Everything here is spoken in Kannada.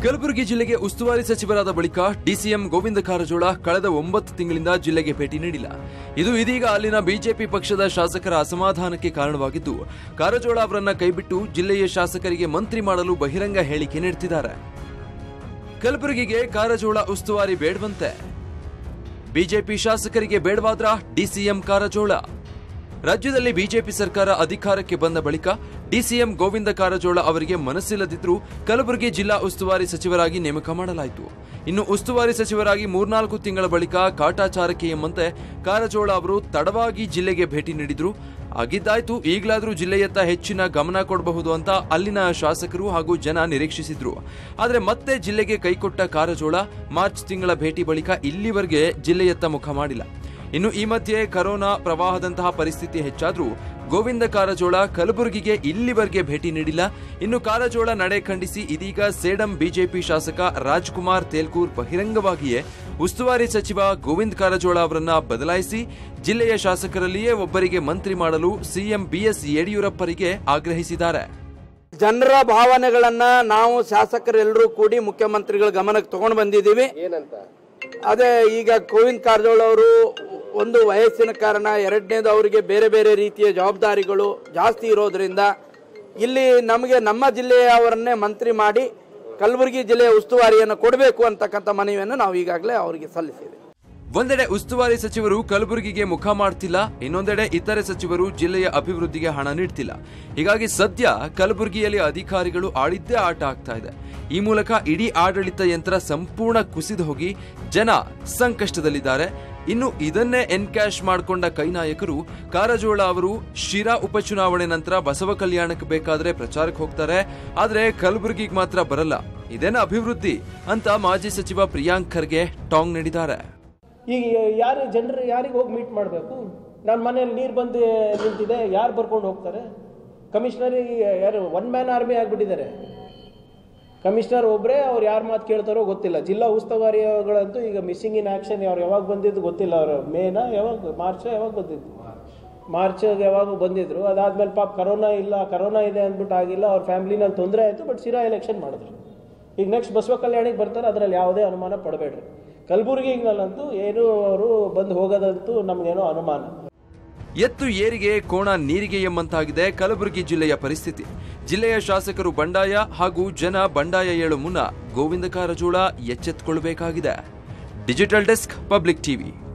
ಕಲಬುರಗಿ ಜಿಲ್ಲೆಗೆ ಉಸ್ತುವಾರಿ ಸಚಿವರಾದ ಬಳಿಕ ಡಿಸಿಎಂ ಗೋವಿಂದ ಕಾರಜೋಳ ಕಳೆದ ಒಂಬತ್ತು ತಿಂಗಳಿಂದ ಜಿಲ್ಲೆಗೆ ಭೇಟಿ ನೀಡಿಲ್ಲ ಇದು ಇದೀಗ ಅಲ್ಲಿನ ಬಿಜೆಪಿ ಪಕ್ಷದ ಶಾಸಕರ ಅಸಮಾಧಾನಕ್ಕೆ ಕಾರಣವಾಗಿದ್ದು ಕಾರಜೋಳ ಅವರನ್ನ ಕೈಬಿಟ್ಟು ಜಿಲ್ಲೆಯ ಶಾಸಕರಿಗೆ ಮಂತ್ರಿ ಮಾಡಲು ಬಹಿರಂಗ ಹೇಳಿಕೆ ನೀಡುತ್ತಿದ್ದಾರೆ ಕಲಬುರಗಿಗೆ ಕಾರಜೋಳ ಉಸ್ತುವಾರಿ ಬೇಡವಂತೆ ಬಿಜೆಪಿ ಶಾಸಕರಿಗೆ ಬೇಡವಾದ್ರ ಡಿಸಿಎಂ ಕಾರಜೋಳ ರಾಜ್ಯದಲ್ಲಿ ಬಿಜೆಪಿ ಸರ್ಕಾರ ಅಧಿಕಾರಕ್ಕೆ ಬಂದ ಬಳಿಕ ಡಿಸಿಎಂ ಗೋವಿಂದ ಕಾರಜೋಳ ಅವರಿಗೆ ಮನಸ್ಸಿಲ್ಲದಿದ್ರೂ ಕಲಬುರಗಿ ಜಿಲ್ಲಾ ಉಸ್ತುವಾರಿ ಸಚಿವರಾಗಿ ನೇಮಕ ಮಾಡಲಾಯಿತು ಇನ್ನು ಉಸ್ತುವಾರಿ ಸಚಿವರಾಗಿ ಮೂರ್ನಾಲ್ಕು ತಿಂಗಳ ಬಳಿಕ ಕಾಟಾಚಾರಕ್ಕೆ ಎಂಬಂತೆ ಕಾರಜೋಳ ಅವರು ತಡವಾಗಿ ಜಿಲ್ಲೆಗೆ ಭೇಟಿ ನೀಡಿದ್ರು ಆಗಿದ್ದಾಯ್ತು ಈಗಲಾದ್ರೂ ಜಿಲ್ಲೆಯತ್ತ ಹೆಚ್ಚಿನ ಗಮನ ಕೊಡಬಹುದು ಅಂತ ಅಲ್ಲಿನ ಶಾಸಕರು ಹಾಗೂ ಜನ ನಿರೀಕ್ಷಿಸಿದ್ರು ಆದರೆ ಮತ್ತೆ ಜಿಲ್ಲೆಗೆ ಕೈಕೊಟ್ಟ ಕಾರಜೋಳ ಮಾರ್ಚ್ ತಿಂಗಳ ಭೇಟಿ ಬಳಿಕ ಇಲ್ಲಿವರೆಗೆ ಜಿಲ್ಲೆಯತ್ತ ಮುಖ ಮಾಡಿಲ್ಲ ಇನ್ನು ಈ ಮಧ್ಯೆ ಕರೋನಾ ಪ್ರವಾಹದಂತಹ ಪರಿಸ್ಥಿತಿ ಹೆಚ್ಚಾದ್ರೂ ಗೋವಿಂದ ಕಾರಜೋಳ ಕಲಬುರಗಿಗೆ ಇಲ್ಲಿವರೆಗೆ ಭೇಟಿ ನೀಡಿಲ್ಲ ಇನ್ನು ಕಾರಜೋಳ ನಡೆ ಖಂಡಿಸಿ ಇದೀಗ ಸೇಡಂ ಬಿಜೆಪಿ ಶಾಸಕ ರಾಜ್ಕುಮಾರ್ ತೇಲ್ಕೂರ್ ಬಹಿರಂಗವಾಗಿಯೇ ಉಸ್ತುವಾರಿ ಸಚಿವ ಗೋವಿಂದ ಕಾರಜೋಳ ಅವರನ್ನ ಬದಲಾಯಿಸಿ ಜಿಲ್ಲೆಯ ಶಾಸಕರಲ್ಲಿಯೇ ಒಬ್ಬರಿಗೆ ಮಂತ್ರಿ ಮಾಡಲು ಸಿಎಂ ಬಿಎಸ್ ಯಡಿಯೂರಪ್ಪರಿಗೆ ಆಗ್ರಹಿಸಿದ್ದಾರೆ ಜನರ ಭಾವನೆಗಳನ್ನ ನಾವು ಶಾಸಕರೆಲ್ಲರೂ ಕೂಡಿ ಮುಖ್ಯಮಂತ್ರಿಗಳ ಗಮನಕ್ಕೆ ತಗೊಂಡು ಬಂದಿದ್ದೀವಿ ಏನಂತ ಅದೇ ಈಗ ಗೋವಿಂದ್ ಕಾರಜೋಳ ಅವರು ಒಂದು ವಯಸ್ಸಿನ ಕಾರಣ ಎರಡನೇದು ಅವರಿಗೆ ಬೇರೆ ಬೇರೆ ರೀತಿಯ ಜವಾಬ್ದಾರಿಗಳು ಜಾಸ್ತಿ ಇರೋದ್ರಿಂದ ಇಲ್ಲಿ ನಮಗೆ ನಮ್ಮ ಜಿಲ್ಲೆಯವರನ್ನೇ ಮಂತ್ರಿ ಮಾಡಿ ಕಲಬುರಗಿ ಜಿಲ್ಲೆಯ ಉಸ್ತುವಾರಿಯನ್ನು ಕೊಡಬೇಕು ಅಂತಕ್ಕಂಥ ಮನವಿಯನ್ನು ನಾವು ಈಗಾಗಲೇ ಅವರಿಗೆ ಸಲ್ಲಿಸಿದೆ ಒಂದೆಡೆ ಉಸ್ತುವಾರಿ ಸಚಿವರು ಕಲಬುರಗಿಗೆ ಮುಖ ಮಾಡ್ತಿಲ್ಲ ಇನ್ನೊಂದೆಡೆ ಇತರೆ ಸಚಿವರು ಜಿಲ್ಲೆಯ ಅಭಿವೃದ್ಧಿಗೆ ಹಣ ನೀಡ್ತಿಲ್ಲ ಹೀಗಾಗಿ ಸದ್ಯ ಕಲಬುರಗಿಯಲ್ಲಿ ಅಧಿಕಾರಿಗಳು ಆಡಿದ್ದೇ ಆಟ ಆಗ್ತಾ ಇದೆ ಈ ಮೂಲಕ ಇಡೀ ಆಡಳಿತ ಯಂತ್ರ ಸಂಪೂರ್ಣ ಕುಸಿದು ಹೋಗಿ ಜನ ಸಂಕಷ್ಟದಲ್ಲಿದ್ದಾರೆ ಇನ್ನು ಇದನ್ನೇ ಎನ್ಕ್ಯಾಶ್ ಮಾಡಿಕೊಂಡ ಕೈ ನಾಯಕರು ಕಾರಜೋಳ ಅವರು ಶಿರಾ ಉಪಚುನಾವಣೆ ನಂತರ ಬಸವ ಕಲ್ಯಾಣಕ್ಕೆ ಬೇಕಾದ್ರೆ ಪ್ರಚಾರಕ್ಕೆ ಹೋಗ್ತಾರೆ ಆದ್ರೆ ಕಲಬುರಗಿಗೆ ಮಾತ್ರ ಬರಲ್ಲ ಇದೇನ ಅಭಿವೃದ್ಧಿ ಅಂತ ಮಾಜಿ ಸಚಿವ ಪ್ರಿಯಾಂಕ್ ಖರ್ಗೆ ಟಾಂಗ್ ನೀಡಿದ್ದಾರೆ ಈಗ ಯಾರು ಜನರು ಯಾರಿಗೆ ಹೋಗಿ ಮೀಟ್ ಮಾಡಬೇಕು ನನ್ನ ಮನೇಲಿ ನೀರು ಬಂದು ನಿಂತಿದೆ ಯಾರು ಬರ್ಕೊಂಡು ಹೋಗ್ತಾರೆ ಕಮಿಷನರಿಗೆ ಯಾರು ಒನ್ ಮ್ಯಾನ್ ಆರ್ಮಿ ಆಗಿಬಿಟ್ಟಿದ್ದಾರೆ ಕಮಿಷನರ್ ಒಬ್ಬರೇ ಅವ್ರು ಯಾರು ಮಾತು ಕೇಳ್ತಾರೋ ಗೊತ್ತಿಲ್ಲ ಜಿಲ್ಲಾ ಉಸ್ತುವಾರಿಗಳಂತೂ ಈಗ ಮಿಸ್ಸಿಂಗ್ ಇನ್ ಆ್ಯಕ್ಷನ್ ಅವ್ರು ಯಾವಾಗ ಬಂದಿದ್ದು ಗೊತ್ತಿಲ್ಲ ಅವರು ಮೇನ ಯಾವಾಗ ಮಾರ್ಚ್ ಯಾವಾಗ ಬಂದಿದ್ದು ಮಾರ್ಚ್ ಯಾವಾಗ ಬಂದಿದ್ರು ಅದಾದ್ಮೇಲೆ ಪಾಪ ಕರೋನಾ ಇಲ್ಲ ಕರೋನಾ ಇದೆ ಅಂದ್ಬಿಟ್ಟು ಆಗಿಲ್ಲ ಅವ್ರ ಫ್ಯಾಮ್ಲಿನಲ್ಲಿ ತೊಂದರೆ ಆಯಿತು ಬಟ್ ಸಿರಾ ಎಲೆಕ್ಷನ್ ಮಾಡಿದ್ರು ಈಗ ನೆಕ್ಸ್ಟ್ ಬಸವ ಕಲ್ಯಾಣಿಗೆ ಬರ್ತಾರೆ ಅದರಲ್ಲಿ ಯಾವುದೇ ಅನುಮಾನ ಪಡಬೇಡ್ರಿ ಕಲಬುರಗಿನಲ್ಲಂತೂ ಏನೂ ಅವರು ಬಂದು ಹೋಗೋದಂತೂ ನಮಗೇನೋ ಅನುಮಾನ ಎತ್ತು ಏರಿಗೆ ಕೋಣ ನೀರಿಗೆ ಎಂಬಂತಾಗಿದೆ ಕಲಬುರಗಿ ಜಿಲ್ಲೆಯ ಪರಿಸ್ಥಿತಿ ಜಿಲ್ಲೆಯ ಶಾಸಕರು ಬಂಡಾಯ ಹಾಗೂ ಜನ ಬಂಡಾಯ ಏಳು ಮುನ್ನ ಗೋವಿಂದ ಕಾರಜೋಳ ಎಚ್ಚೆತ್ತುಕೊಳ್ಳಬೇಕಾಗಿದೆ ಡಿಜಿಟಲ್ ಡೆಸ್ಕ್ ಪಬ್ಲಿಕ್ ಟಿವಿ